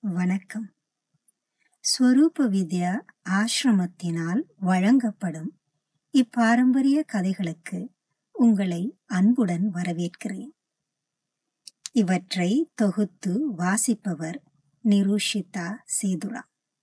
வணக்கம் ஸ்வரூப வித்யா ஆசிரமத்தினால் வழங்கப்படும் இப்பாரம்பரிய கதைகளுக்கு உங்களை அன்புடன் வரவேற்கிறேன் இவற்றை தொகுத்து வாசிப்பவர் நிரூஷிதா சேதுரா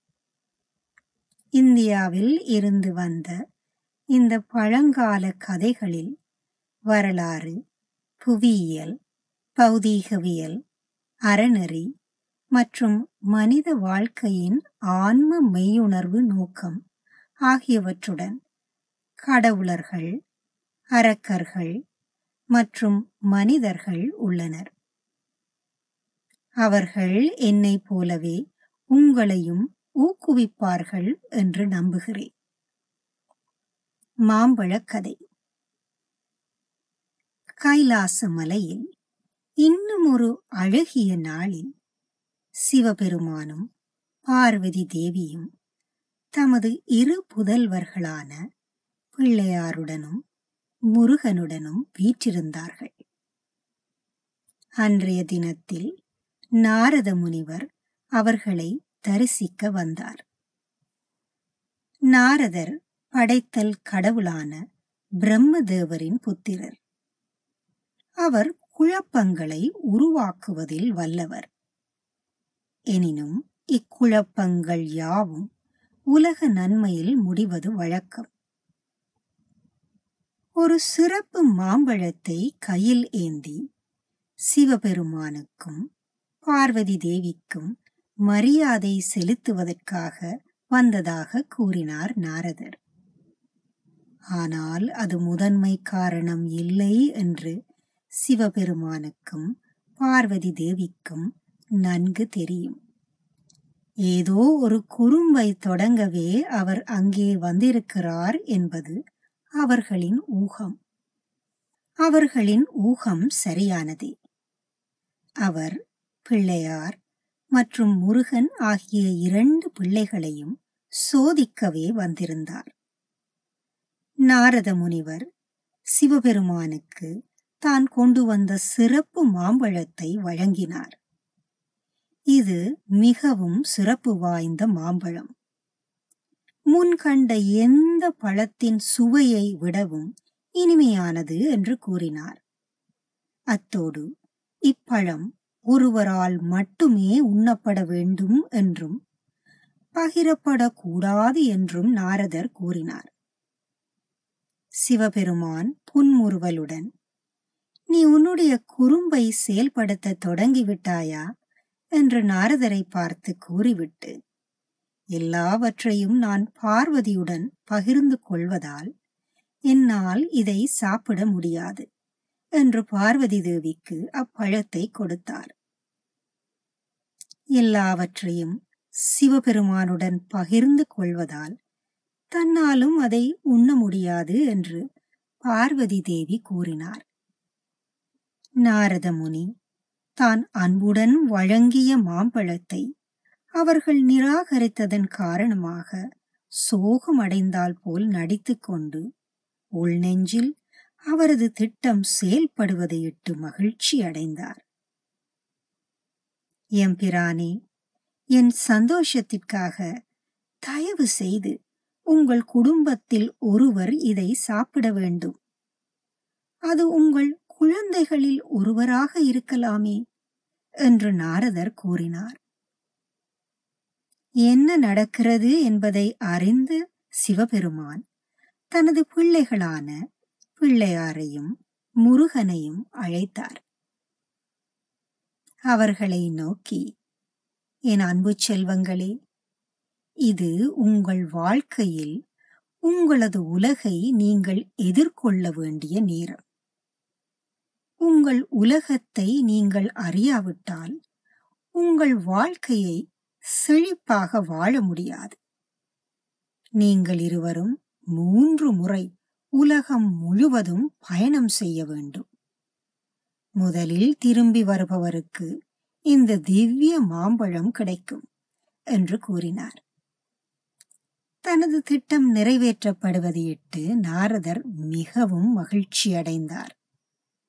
இந்தியாவில் இருந்து வந்த இந்த பழங்கால கதைகளில் வரலாறு புவியியல் பௌதீகவியல் அறநெறி மற்றும் மனித வாழ்க்கையின் ஆன்ம மெய்யுணர்வு நோக்கம் ஆகியவற்றுடன் கடவுளர்கள் அரக்கர்கள் மற்றும் மனிதர்கள் உள்ளனர் அவர்கள் என்னைப் போலவே உங்களையும் ஊக்குவிப்பார்கள் என்று நம்புகிறேன் மாம்பழக் கதை கைலாச மலையில் இன்னும் ஒரு அழகிய நாளில் சிவபெருமானும் பார்வதி தேவியும் தமது இரு புதல்வர்களான பிள்ளையாருடனும் முருகனுடனும் வீற்றிருந்தார்கள் அன்றைய தினத்தில் நாரத முனிவர் அவர்களை தரிசிக்க வந்தார் நாரதர் படைத்தல் கடவுளான பிரம்மதேவரின் புத்திரர் அவர் குழப்பங்களை உருவாக்குவதில் வல்லவர் எனினும் இக்குழப்பங்கள் யாவும் உலக நன்மையில் முடிவது வழக்கம் ஒரு சிறப்பு மாம்பழத்தை கையில் ஏந்தி சிவபெருமானுக்கும் பார்வதி தேவிக்கும் மரியாதை செலுத்துவதற்காக வந்ததாக கூறினார் நாரதர் ஆனால் அது முதன்மை காரணம் இல்லை என்று சிவபெருமானுக்கும் பார்வதி தேவிக்கும் நன்கு தெரியும் ஏதோ ஒரு குறும்பை தொடங்கவே அவர் அங்கே வந்திருக்கிறார் என்பது அவர்களின் ஊகம் அவர்களின் ஊகம் சரியானதே அவர் பிள்ளையார் மற்றும் முருகன் ஆகிய இரண்டு பிள்ளைகளையும் சோதிக்கவே வந்திருந்தார் நாரத முனிவர் சிவபெருமானுக்கு தான் கொண்டு வந்த சிறப்பு மாம்பழத்தை வழங்கினார் இது மிகவும் சிறப்பு வாய்ந்த மாம்பழம் முன் கண்ட எந்த பழத்தின் சுவையை விடவும் இனிமையானது என்று கூறினார் அத்தோடு இப்பழம் ஒருவரால் மட்டுமே உண்ணப்பட வேண்டும் என்றும் பகிரப்படக்கூடாது என்றும் நாரதர் கூறினார் சிவபெருமான் புன்முறுவலுடன் நீ உன்னுடைய குறும்பை செயல்படுத்த தொடங்கிவிட்டாயா என்று நாரதரை பார்த்து கூறிவிட்டு எல்லாவற்றையும் நான் பார்வதியுடன் பகிர்ந்து கொள்வதால் என்னால் இதை சாப்பிட முடியாது என்று பார்வதி தேவிக்கு அப்பழத்தை கொடுத்தார் எல்லாவற்றையும் சிவபெருமானுடன் பகிர்ந்து கொள்வதால் தன்னாலும் அதை உண்ண முடியாது என்று பார்வதி தேவி கூறினார் நாரத முனி தான் அன்புடன் வழங்கிய மாம்பழத்தை அவர்கள் நிராகரித்ததன் காரணமாக சோகமடைந்தால் போல் நடித்துக்கொண்டு உள்நெஞ்சில் அவரது திட்டம் செயல்படுவதையிட்டு மகிழ்ச்சி அடைந்தார் எம்பிரானே என் சந்தோஷத்திற்காக தயவு செய்து உங்கள் குடும்பத்தில் ஒருவர் இதை சாப்பிட வேண்டும் அது உங்கள் குழந்தைகளில் ஒருவராக இருக்கலாமே என்று நாரதர் கூறினார் என்ன நடக்கிறது என்பதை அறிந்து சிவபெருமான் தனது பிள்ளைகளான பிள்ளையாரையும் முருகனையும் அழைத்தார் அவர்களை நோக்கி என் அன்பு செல்வங்களே இது உங்கள் வாழ்க்கையில் உங்களது உலகை நீங்கள் எதிர்கொள்ள வேண்டிய நேரம் உங்கள் உலகத்தை நீங்கள் அறியாவிட்டால் உங்கள் வாழ்க்கையை செழிப்பாக வாழ முடியாது நீங்கள் இருவரும் மூன்று முறை உலகம் முழுவதும் பயணம் செய்ய வேண்டும் முதலில் திரும்பி வருபவருக்கு இந்த திவ்ய மாம்பழம் கிடைக்கும் என்று கூறினார் தனது திட்டம் நிறைவேற்றப்படுவதையிட்டு நாரதர் மிகவும் மகிழ்ச்சி அடைந்தார்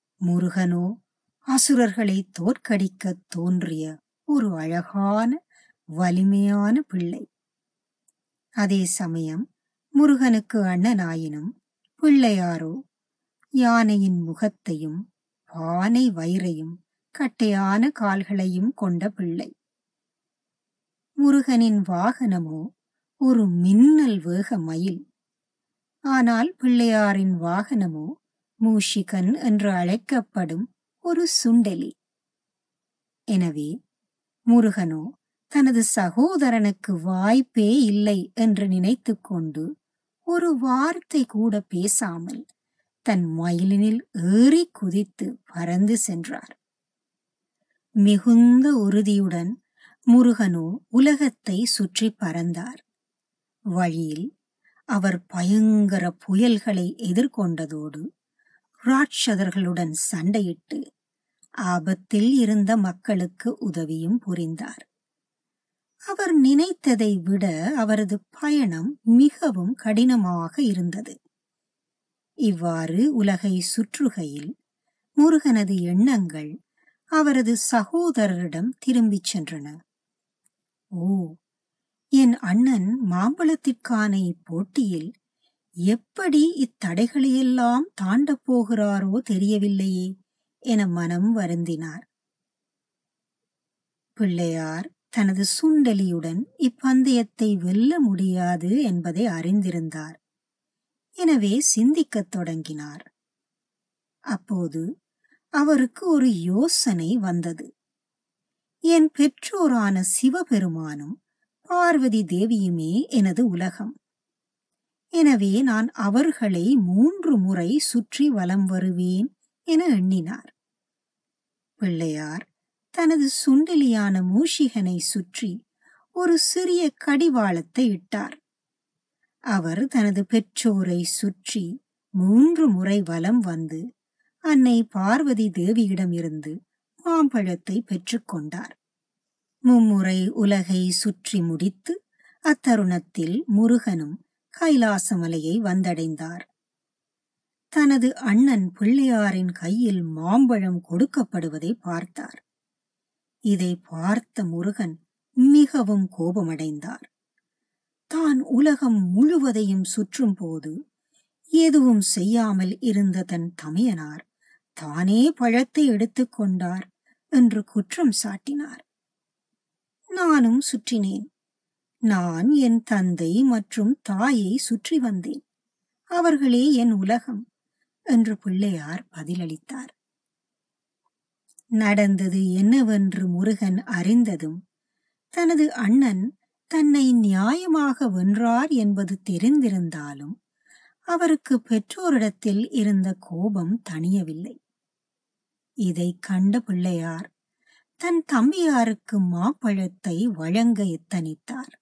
முருகனோ அசுரர்களை தோற்கடிக்க தோன்றிய ஒரு அழகான வலிமையான பிள்ளை அதே சமயம் முருகனுக்கு அண்ணனாயினும் பிள்ளையாரோ யானையின் முகத்தையும் பானை வயிறையும் கட்டையான கால்களையும் கொண்ட பிள்ளை முருகனின் வாகனமோ ஒரு மின்னல் வேக மயில் ஆனால் பிள்ளையாரின் வாகனமோ மூஷிகன் என்று அழைக்கப்படும் ஒரு சுண்டெலி எனவே முருகனோ தனது சகோதரனுக்கு வாய்ப்பே இல்லை என்று நினைத்துக் கொண்டு ஒரு வார்த்தை கூட பேசாமல் தன் மயிலினில் ஏறி குதித்து பறந்து சென்றார் மிகுந்த உறுதியுடன் முருகனோ உலகத்தை சுற்றி பறந்தார் வழியில் அவர் பயங்கர புயல்களை எதிர்கொண்டதோடு ராட்சதர்களுடன் சண்டையிட்டு ஆபத்தில் இருந்த மக்களுக்கு உதவியும் புரிந்தார் அவர் நினைத்ததை விட அவரது பயணம் மிகவும் கடினமாக இருந்தது இவ்வாறு உலகை சுற்றுகையில் முருகனது எண்ணங்கள் அவரது சகோதரரிடம் திரும்பிச் சென்றன ஓ என் அண்ணன் மாம்பழத்திற்கான இப்போட்டியில் எப்படி இத்தடைகளையெல்லாம் தாண்டப் போகிறாரோ தெரியவில்லையே என மனம் வருந்தினார் பிள்ளையார் தனது சுண்டலியுடன் இப்பந்தயத்தை வெல்ல முடியாது என்பதை அறிந்திருந்தார் எனவே சிந்திக்கத் தொடங்கினார் அப்போது அவருக்கு ஒரு யோசனை வந்தது என் பெற்றோரான சிவபெருமானும் பார்வதி தேவியுமே எனது உலகம் எனவே நான் அவர்களை மூன்று முறை சுற்றி வலம் வருவேன் என எண்ணினார் பிள்ளையார் தனது சுண்டலியான மூஷிகனை சுற்றி ஒரு சிறிய கடிவாளத்தை இட்டார் அவர் தனது பெற்றோரை சுற்றி மூன்று முறை வலம் வந்து அன்னை பார்வதி தேவியிடமிருந்து மாம்பழத்தை பெற்றுக்கொண்டார் மும்முறை உலகை சுற்றி முடித்து அத்தருணத்தில் முருகனும் கைலாசமலையை வந்தடைந்தார் தனது அண்ணன் பிள்ளையாரின் கையில் மாம்பழம் கொடுக்கப்படுவதை பார்த்தார் இதை பார்த்த முருகன் மிகவும் கோபமடைந்தார் தான் உலகம் முழுவதையும் சுற்றும் போது எதுவும் செய்யாமல் இருந்த தன் தமையனார் தானே பழத்தை எடுத்துக்கொண்டார் என்று குற்றம் சாட்டினார் நானும் சுற்றினேன் நான் என் தந்தை மற்றும் தாயை சுற்றி வந்தேன் அவர்களே என் உலகம் என்று பிள்ளையார் பதிலளித்தார் நடந்தது என்னவென்று முருகன் அறிந்ததும் தனது அண்ணன் தன்னை நியாயமாக வென்றார் என்பது தெரிந்திருந்தாலும் அவருக்கு பெற்றோரிடத்தில் இருந்த கோபம் தணியவில்லை இதை கண்ட பிள்ளையார் தன் தம்பியாருக்கு மாப்பழத்தை வழங்க எத்தனித்தார்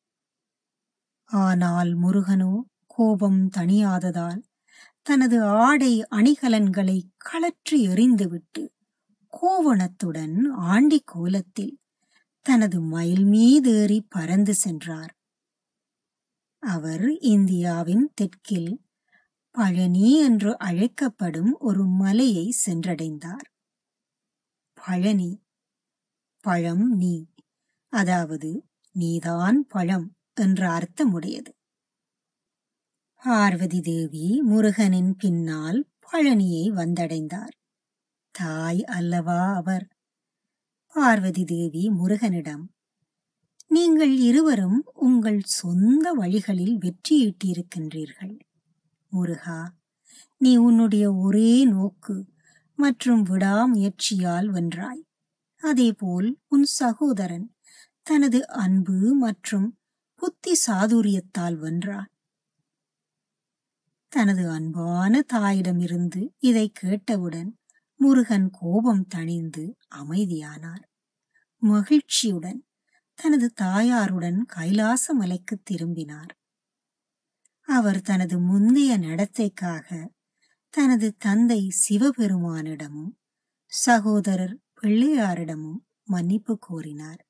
ஆனால் முருகனோ கோபம் தணியாததால் தனது ஆடை அணிகலன்களை கழற்றி எறிந்துவிட்டு கோவணத்துடன் ஆண்டி கோலத்தில் தனது மயில் மீதேறி பறந்து சென்றார் அவர் இந்தியாவின் தெற்கில் பழனி என்று அழைக்கப்படும் ஒரு மலையை சென்றடைந்தார் பழனி பழம் நீ அதாவது நீதான் பழம் என்ற அர்த்தமுடையது பார்வதி தேவி முருகனின் பின்னால் பழனியை வந்தடைந்தார் தாய் அல்லவா அவர் பார்வதி தேவி முருகனிடம் நீங்கள் இருவரும் உங்கள் சொந்த வழிகளில் வெற்றியீட்டியிருக்கின்றீர்கள் முருகா நீ உன்னுடைய ஒரே நோக்கு மற்றும் விடாமுயற்சியால் வென்றாய் அதேபோல் உன் சகோதரன் தனது அன்பு மற்றும் புத்தி சாதுரியத்தால் வென்றான் தனது அன்பான தாயிடமிருந்து இதை கேட்டவுடன் முருகன் கோபம் தணிந்து அமைதியானார் மகிழ்ச்சியுடன் தனது தாயாருடன் கைலாச மலைக்கு திரும்பினார் அவர் தனது முந்தைய நடத்தைக்காக தனது தந்தை சிவபெருமானிடமும் சகோதரர் பிள்ளையாரிடமும் மன்னிப்பு கோரினார்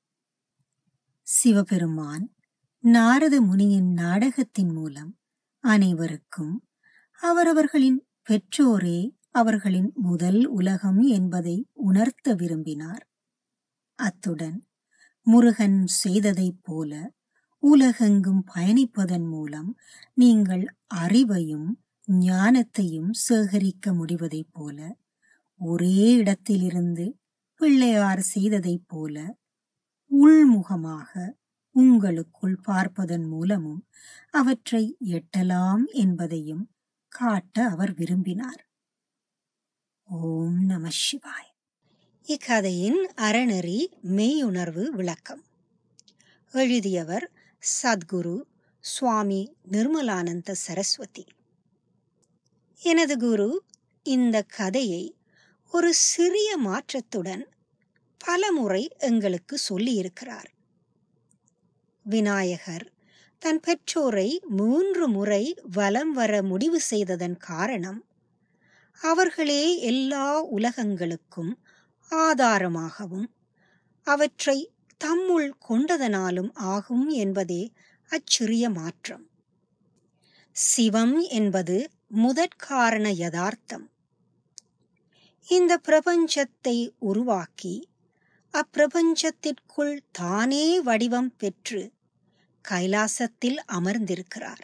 சிவபெருமான் நாரத முனியின் நாடகத்தின் மூலம் அனைவருக்கும் அவரவர்களின் பெற்றோரே அவர்களின் முதல் உலகம் என்பதை உணர்த்த விரும்பினார் அத்துடன் முருகன் செய்ததைப் போல உலகெங்கும் பயணிப்பதன் மூலம் நீங்கள் அறிவையும் ஞானத்தையும் சேகரிக்க முடிவதைப் போல ஒரே இடத்திலிருந்து பிள்ளையார் செய்ததைப் போல உள்முகமாக உங்களுக்குள் பார்ப்பதன் மூலமும் அவற்றை எட்டலாம் என்பதையும் காட்ட அவர் விரும்பினார் ஓம் நம சிவாய் இக்கதையின் அறநெறி மெய்யுணர்வு விளக்கம் எழுதியவர் சத்குரு சுவாமி நிர்மலானந்த சரஸ்வதி எனது குரு இந்த கதையை ஒரு சிறிய மாற்றத்துடன் பலமுறை எங்களுக்கு சொல்லியிருக்கிறார் விநாயகர் தன் பெற்றோரை மூன்று முறை வலம் வர முடிவு செய்ததன் காரணம் அவர்களே எல்லா உலகங்களுக்கும் ஆதாரமாகவும் அவற்றை தம்முள் கொண்டதனாலும் ஆகும் என்பதே அச்சிறிய மாற்றம் சிவம் என்பது முதற்காரண யதார்த்தம் இந்த பிரபஞ்சத்தை உருவாக்கி அப்பிரபஞ்சத்திற்குள் தானே வடிவம் பெற்று கைலாசத்தில் அமர்ந்திருக்கிறார்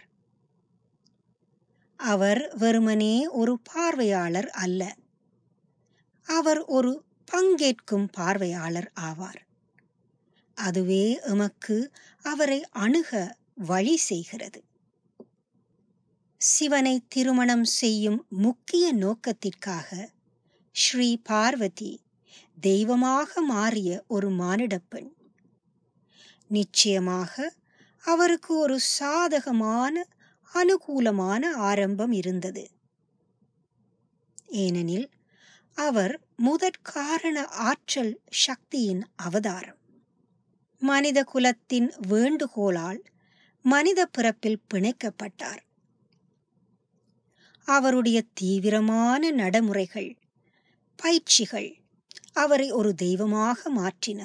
அவர் வெறுமனே ஒரு பார்வையாளர் அல்ல அவர் ஒரு பங்கேற்கும் பார்வையாளர் ஆவார் அதுவே எமக்கு அவரை அணுக வழி செய்கிறது சிவனை திருமணம் செய்யும் முக்கிய நோக்கத்திற்காக ஸ்ரீ பார்வதி தெய்வமாக மாறிய ஒரு மானிடப் பெண் நிச்சயமாக அவருக்கு ஒரு சாதகமான அனுகூலமான ஆரம்பம் இருந்தது ஏனெனில் அவர் முதற்காரண ஆற்றல் சக்தியின் அவதாரம் மனித குலத்தின் வேண்டுகோளால் மனித பிறப்பில் பிணைக்கப்பட்டார் அவருடைய தீவிரமான நடைமுறைகள் பயிற்சிகள் அவரை ஒரு தெய்வமாக மாற்றின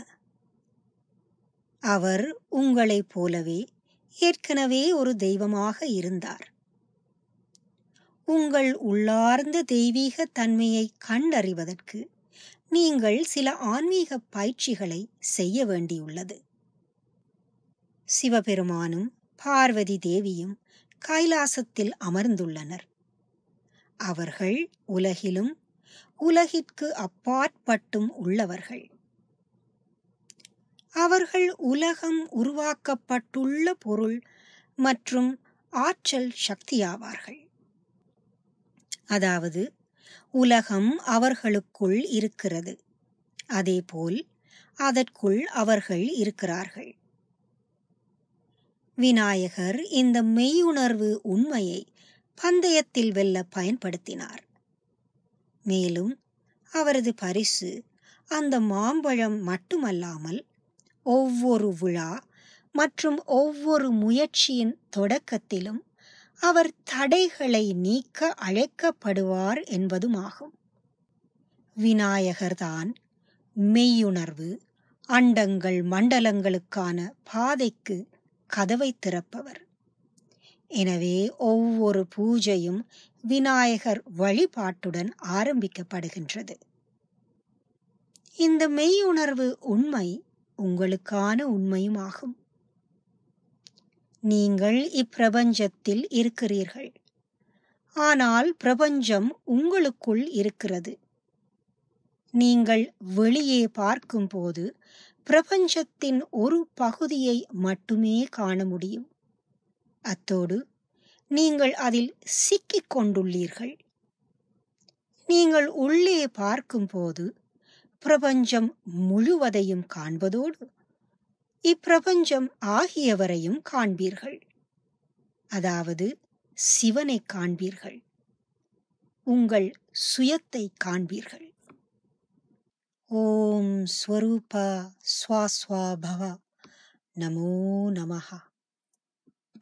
அவர் உங்களைப் போலவே ஏற்கனவே ஒரு தெய்வமாக இருந்தார் உங்கள் உள்ளார்ந்த தெய்வீக தன்மையை கண்டறிவதற்கு நீங்கள் சில ஆன்மீக பயிற்சிகளை செய்ய வேண்டியுள்ளது சிவபெருமானும் பார்வதி தேவியும் கைலாசத்தில் அமர்ந்துள்ளனர் அவர்கள் உலகிலும் உலகிற்கு அப்பாற்பட்டும் உள்ளவர்கள் அவர்கள் உலகம் உருவாக்கப்பட்டுள்ள பொருள் மற்றும் ஆற்றல் சக்தியாவார்கள் அதாவது உலகம் அவர்களுக்குள் இருக்கிறது அதேபோல் அதற்குள் அவர்கள் இருக்கிறார்கள் விநாயகர் இந்த மெய்யுணர்வு உண்மையை பந்தயத்தில் வெல்ல பயன்படுத்தினார் மேலும் அவரது பரிசு அந்த மாம்பழம் மட்டுமல்லாமல் ஒவ்வொரு விழா மற்றும் ஒவ்வொரு முயற்சியின் தொடக்கத்திலும் அவர் தடைகளை நீக்க அழைக்கப்படுவார் என்பதுமாகும் விநாயகர்தான் மெய்யுணர்வு அண்டங்கள் மண்டலங்களுக்கான பாதைக்கு கதவை திறப்பவர் எனவே ஒவ்வொரு பூஜையும் விநாயகர் வழிபாட்டுடன் ஆரம்பிக்கப்படுகின்றது இந்த மெய்யுணர்வு உண்மை உங்களுக்கான உண்மையுமாகும் நீங்கள் இப்பிரபஞ்சத்தில் இருக்கிறீர்கள் ஆனால் பிரபஞ்சம் உங்களுக்குள் இருக்கிறது நீங்கள் வெளியே பார்க்கும்போது பிரபஞ்சத்தின் ஒரு பகுதியை மட்டுமே காண முடியும் அத்தோடு நீங்கள் அதில் சிக்கிக் கொண்டுள்ளீர்கள் நீங்கள் உள்ளே பார்க்கும்போது பிரபஞ்சம் முழுவதையும் காண்பதோடு இப்பிரபஞ்சம் ஆகியவரையும் காண்பீர்கள் அதாவது சிவனை காண்பீர்கள் உங்கள் சுயத்தை காண்பீர்கள் ஓம் ஸ்வரூப ஸ்வாஸ்வா பவ நமோ நமஹா